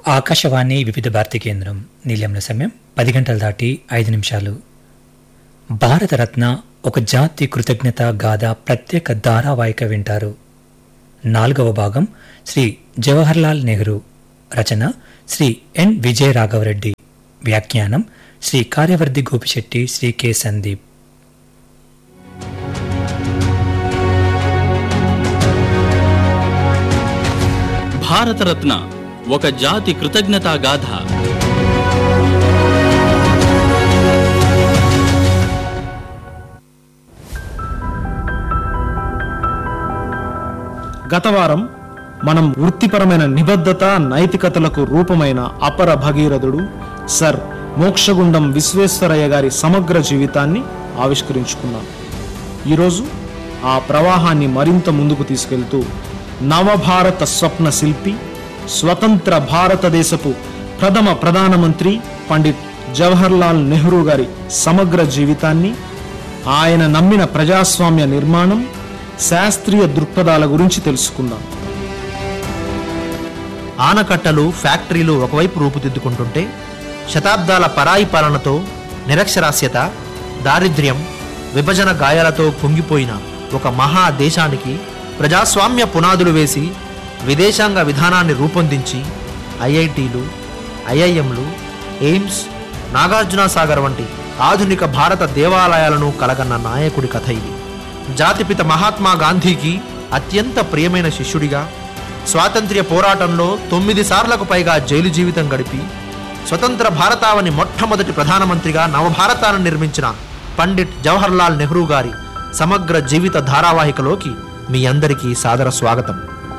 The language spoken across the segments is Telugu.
ఆకాశవాణి వివిధ భారతి కేంద్రం నిలయంలో సమయం పది గంటలు దాటి ఐదు నిమిషాలు భారతరత్న ఒక జాతి కృతజ్ఞత గాథ ప్రత్యేక ధారావాహిక వింటారు నాలుగవ భాగం శ్రీ జవహర్లాల్ నెహ్రూ రచన శ్రీ ఎన్ విజయ రాఘవరెడ్డి వ్యాఖ్యానం శ్రీ కార్యవర్ధి గోపిశెట్టి శ్రీ కె సందీప్ భారతరత్న ఒక జాతి కృతజ్ఞతా గాథ గత వారం మనం వృత్తిపరమైన నిబద్ధత నైతికతలకు రూపమైన అపర భగీరథుడు సర్ మోక్షగుండం విశ్వేశ్వరయ్య గారి సమగ్ర జీవితాన్ని ఆవిష్కరించుకున్నాం ఈరోజు ఆ ప్రవాహాన్ని మరింత ముందుకు తీసుకెళ్తూ నవభారత స్వప్న శిల్పి స్వతంత్ర భారతదేశపు ప్రథమ ప్రధానమంత్రి పండిట్ జవహర్లాల్ నెహ్రూ గారి సమగ్ర జీవితాన్ని ఆయన నమ్మిన ప్రజాస్వామ్య నిర్మాణం శాస్త్రీయ దృక్పథాల గురించి తెలుసుకుందాం ఆనకట్టలు ఫ్యాక్టరీలు ఒకవైపు రూపుదిద్దుకుంటుంటే శతాబ్దాల పరాయి పాలనతో నిరక్షరాస్యత దారిద్ర్యం విభజన గాయాలతో కుంగిపోయిన ఒక మహా దేశానికి ప్రజాస్వామ్య పునాదులు వేసి విదేశాంగ విధానాన్ని రూపొందించి ఐఐటీలు ఐఐఎంలు ఎయిమ్స్ నాగార్జున సాగర్ వంటి ఆధునిక భారత దేవాలయాలను కలగన్న నాయకుడి కథ ఇది జాతిపిత మహాత్మా గాంధీకి అత్యంత ప్రియమైన శిష్యుడిగా స్వాతంత్ర్య పోరాటంలో తొమ్మిది సార్లకు పైగా జైలు జీవితం గడిపి స్వతంత్ర భారతావని మొట్టమొదటి ప్రధానమంత్రిగా నవభారతాన్ని నిర్మించిన పండిట్ జవహర్లాల్ నెహ్రూ గారి సమగ్ర జీవిత ధారావాహికలోకి మీ అందరికీ సాదర స్వాగతం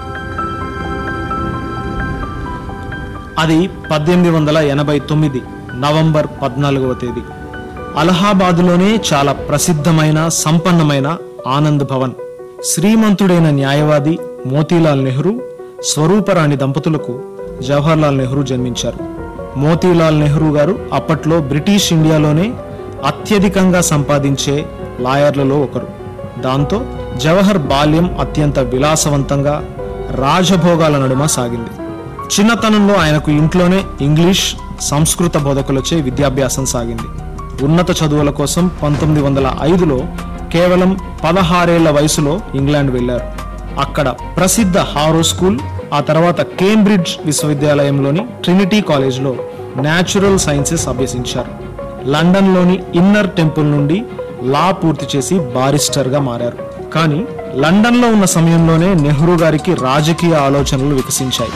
అది పద్దెనిమిది వందల ఎనభై తొమ్మిది నవంబర్ పద్నాలుగవ తేదీ అలహాబాదులోనే చాలా ప్రసిద్ధమైన సంపన్నమైన ఆనంద్ భవన్ శ్రీమంతుడైన న్యాయవాది మోతీలాల్ నెహ్రూ స్వరూపరాణి దంపతులకు జవహర్లాల్ నెహ్రూ జన్మించారు మోతీలాల్ నెహ్రూ గారు అప్పట్లో బ్రిటిష్ ఇండియాలోనే అత్యధికంగా సంపాదించే లాయర్లలో ఒకరు దాంతో జవహర్ బాల్యం అత్యంత విలాసవంతంగా రాజభోగాల నడుమ సాగింది చిన్నతనంలో ఆయనకు ఇంట్లోనే ఇంగ్లీష్ సంస్కృత బోధకులచే విద్యాభ్యాసం సాగింది ఉన్నత చదువుల కోసం పంతొమ్మిది వందల ఐదులో కేవలం పదహారేళ్ల వయసులో ఇంగ్లాండ్ వెళ్లారు అక్కడ ప్రసిద్ధ హారో స్కూల్ ఆ తర్వాత కేంబ్రిడ్జ్ విశ్వవిద్యాలయంలోని ట్రినిటీ కాలేజ్లో న్యాచురల్ సైన్సెస్ అభ్యసించారు లండన్లోని ఇన్నర్ టెంపుల్ నుండి లా పూర్తి చేసి బారిస్టర్గా మారారు కానీ లండన్లో ఉన్న సమయంలోనే నెహ్రూ గారికి రాజకీయ ఆలోచనలు వికసించాయి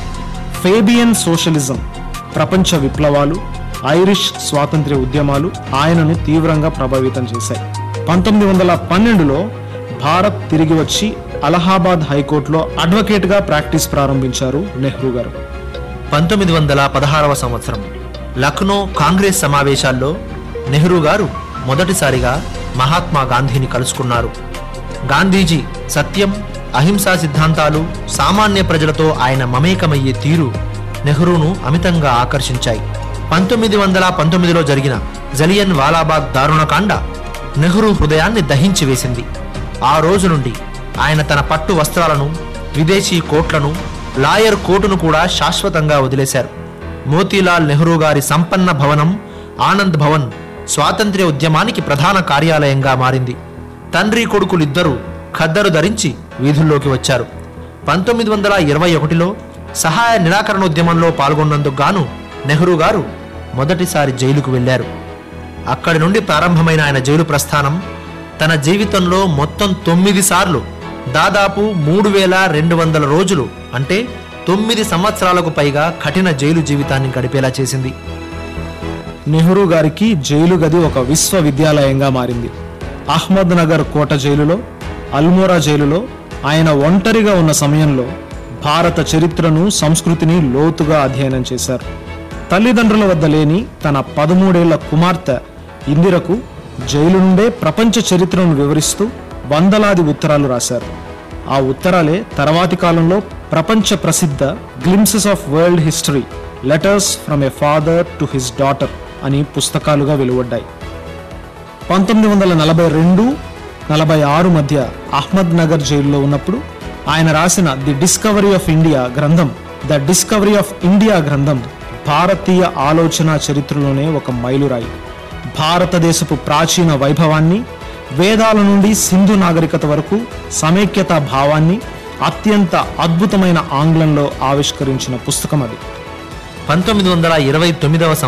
ఫేబియన్ సోషలిజం ప్రపంచ విప్లవాలు ఐరిష్ స్వాతంత్ర్య ఉద్యమాలు ఆయనను తీవ్రంగా ప్రభావితం చేశాయి పంతొమ్మిది వందల పన్నెండులో భారత్ తిరిగి వచ్చి అలహాబాద్ హైకోర్టులో అడ్వకేట్గా ప్రాక్టీస్ ప్రారంభించారు నెహ్రూ గారు పంతొమ్మిది వందల పదహారవ సంవత్సరం లక్నో కాంగ్రెస్ సమావేశాల్లో నెహ్రూ గారు మొదటిసారిగా మహాత్మా గాంధీని కలుసుకున్నారు గాంధీజీ సత్యం అహింసా సిద్ధాంతాలు సామాన్య ప్రజలతో ఆయన మమేకమయ్యే తీరు నెహ్రూను అమితంగా ఆకర్షించాయి పంతొమ్మిది వందల పంతొమ్మిదిలో జరిగిన జలియన్ వాలాబాగ్ దారుణకాండ నెహ్రూ హృదయాన్ని దహించి వేసింది ఆ రోజు నుండి ఆయన తన పట్టు వస్త్రాలను విదేశీ కోట్లను లాయర్ కోటును కూడా శాశ్వతంగా వదిలేశారు మోతీలాల్ నెహ్రూ గారి సంపన్న భవనం ఆనంద్ భవన్ స్వాతంత్ర్య ఉద్యమానికి ప్రధాన కార్యాలయంగా మారింది తండ్రి కొడుకులిద్దరూ ఖద్దరు ధరించి వీధుల్లోకి వచ్చారు పంతొమ్మిది వందల ఇరవై ఒకటిలో సహాయ నిరాకరణ ఉద్యమంలో పాల్గొన్నందుకు గాను నెహ్రూ గారు మొదటిసారి జైలుకు వెళ్లారు అక్కడి నుండి ప్రారంభమైన ఆయన జైలు ప్రస్థానం తన జీవితంలో మొత్తం తొమ్మిది సార్లు దాదాపు మూడు వేల రెండు వందల రోజులు అంటే తొమ్మిది సంవత్సరాలకు పైగా కఠిన జైలు జీవితాన్ని గడిపేలా చేసింది నెహ్రూ గారికి జైలు గది ఒక విశ్వవిద్యాలయంగా మారింది అహ్మద్ నగర్ కోట జైలులో అల్మోరా జైలులో ఆయన ఒంటరిగా ఉన్న సమయంలో భారత చరిత్రను సంస్కృతిని లోతుగా అధ్యయనం చేశారు తల్లిదండ్రుల వద్ద లేని తన పదమూడేళ్ల కుమార్తె ఇందిరకు జైలు నుండే ప్రపంచ చరిత్రను వివరిస్తూ వందలాది ఉత్తరాలు రాశారు ఆ ఉత్తరాలే తర్వాతి కాలంలో ప్రపంచ ప్రసిద్ధ Glimpses of World History Letters from a Father to his Daughter అని పుస్తకాలుగా వెలువడ్డాయి పంతొమ్మిది వందల నలభై రెండు నలభై ఆరు మధ్య అహ్మద్ నగర్ జైల్లో ఉన్నప్పుడు ఆయన రాసిన ది డిస్కవరీ ఆఫ్ ఇండియా గ్రంథం ద డిస్కవరీ ఆఫ్ ఇండియా గ్రంథం భారతీయ ఆలోచన చరిత్రలోనే ఒక మైలురాయి భారతదేశపు ప్రాచీన వైభవాన్ని వేదాల నుండి సింధు నాగరికత వరకు సమైక్యత భావాన్ని అత్యంత అద్భుతమైన ఆంగ్లంలో ఆవిష్కరించిన పుస్తకం అది పంతొమ్మిది వందల ఇరవై తొమ్మిదవ